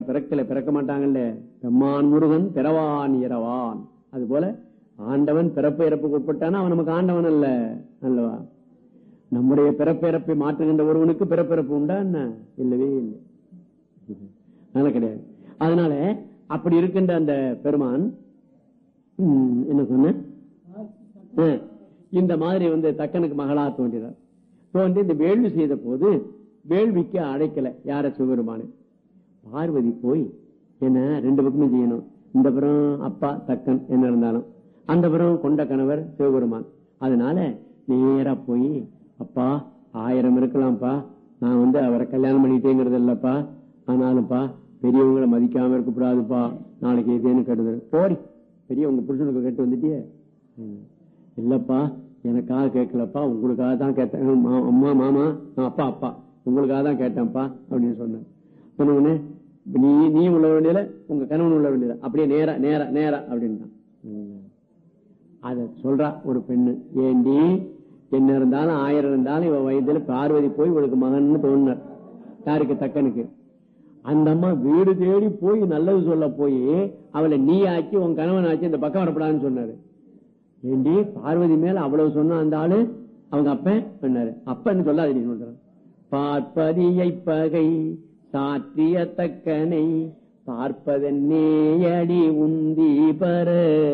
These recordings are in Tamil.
பிறக்கல பிறக்க மாட்டாங்கல்ல பெம்மான் முருகன் பிறவான் இரவான் அது போல ஆண்டவன் பிறப்பு இறப்புக்கு உட்பட்டானா அவன் நமக்கு ஆண்டவன் அல்ல அல்லவா நம்முடைய பிறப்பிறப்பை மாற்றுகின்ற ஒருவனுக்கு பிறப்பிறப்பு உண்டா என்ன இல்லவே இல்லை அதனால கிடையாது அதனால அப்படி இருக்கின்ற அந்த பெருமான் ம், என்ன சொன்ன ஆ, இந்த மாதிரி வந்து தக்கனுக்கு மகளா தோன்றினார் தோன்றி இந்த வேள்வி செய்த போது வேள்விக்கு அழைக்கல யார சிவபெருமானு பார்வதி போய் என்ன ரெண்டு பக்கமும் செய்யணும் இந்த புறம் அப்பா தக்கன் என்ன இருந்தாலும் அந்த புறம் கொண்ட கணவர் சிவபெருமான் அதனால நேரா போய் அப்பா ஆயிரம் இருக்கலாம்ப்பா நான் வந்து அவரை கல்யாணம் பண்ணிட்டேங்கிறது இல்லப்பா ஆனாலும்ப்பா பெரியவங்களை மதிக்காம இருக்கக்கூடாதுப்பா நாளைக்கு இதேன்னு கட்டுது போடி பெரியவங்க புருஷனுக்கு கேட்டு வந்துட்டியே ம். இல்லப்பா எனக்காக கேட்கலப்பா உங்களுக்காக தான் கேட்டேன் மா- அம்மா மாமா நான் அப்பா அப்பா உங்களுக்காக தான் கேட்டேன்ப்பா அப்படின்னு சொன்னேன் சொன்ன உடனே நீ நீ உள்ள வேண்டியல உங்க கணவன் உள்ள வேண்டியது அப்படியே நேரா நேரா நேரா அப்படின்ட்டான் ம். அத சொல்றா ஒரு பெண்ணு ஏண்டி என்ன இருந்தாலும் ஆயிரம் இருந்தாலும் இவ வயதுல பார்வதி போய் இவளுக்கு மகன்னு தோணுனார் யாருக்கு தக்கனுக்கு அந்த அம்மா வீடு தேடி போய் நல்லது சொல்ல போய் அவளை நீ ஆச்சு உன் கணவன் ஆச்சு இந்த பக்கம் வரப்படாதுன்னு சொன்னாரு ஏண்டி பார்வதி மேல அவ்வளவு சொன்ன அந்த ஆளு அவங்க அப்பன் சொன்னாரு அப்பன்னு சொல்லாதீ சொல்றான் பார்ப்பதியை பகை சாற்றிய தக்கனை பார்ப்பதன்னேயடி உந்தி பர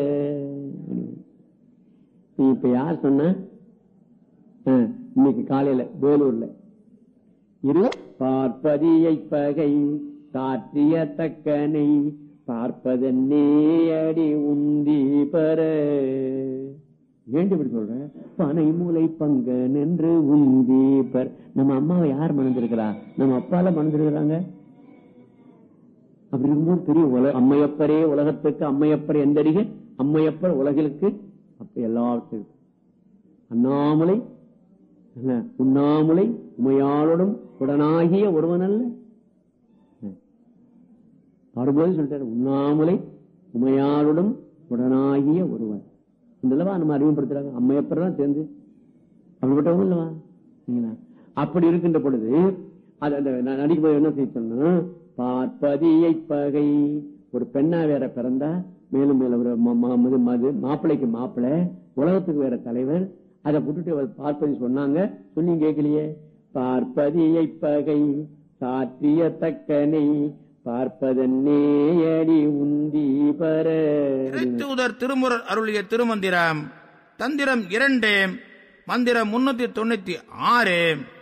நீ இப்ப யார் சொன்ன ஆ, இன்னைக்கு காலையில வேலூர்ல இரு பார்ப்பதியை பகை சாற்றிய தக்கனை பார்ப்பதன்னே அடி உந்தி பர ஏண்டி இப்படி சொல்ற பனை மூலை பங்க நின்று உந்தி பர் நம்ம அம்மாவை யார் மணந்திருக்கிறா நம்ம அப்பால மணந்திருக்கிறாங்க அப்படி இருக்கும்போது பெரிய உலக அம்மையப்பரே உலகத்துக்கு அம்மையப்பர் எந்தடிக அம்மையப்பர் உலகிற்கு அப்ப எல்லாவற்றுக்கும் அண்ணாமலை என்ன, உண்ணாமுலை உமையாளோடும் உடனாகிய ஒருவன் அல்ல பாடும்போது சொல்லிட்டாரு உண்ணாமுலை உமையாளோடும் உடனாகிய ஒருவன் இதல்லவா நம்ம அறிமுகப்படுத்துறாங்க அம்மையப்பர் சேர்ந்து அப்படிப்பட்டவங்க இல்லவா சரிங்களா? அப்படி இருக்கின்ற பொழுது அது அந்த ந- நடிக்கும் போது என்ன செய்ய சொன்னா பார்ப்பதியை பகை ஒரு பெண்ணா வேற பிறந்தா மேலும் மேல ஒரு ம- ம- மது மது மாப்பிள்ளைக்கு மாப்பிள்ளை உலகத்துக்கு வேற தலைவர் அதை விட்டுட்டு அவர் பார்ப்பதி சொன்னாங்க சொல்லி கேட்கலையே பார்ப்பதியை பகை சாற்றிய தக்கனை பார்ப்பதன்னேயடி உந்தி பர தூதர் திருமுறர் அருளிய திருமந்திரம் தந்திரம் இரண்டு மந்திரம் முன்னூத்தி தொண்ணூத்தி ஆறு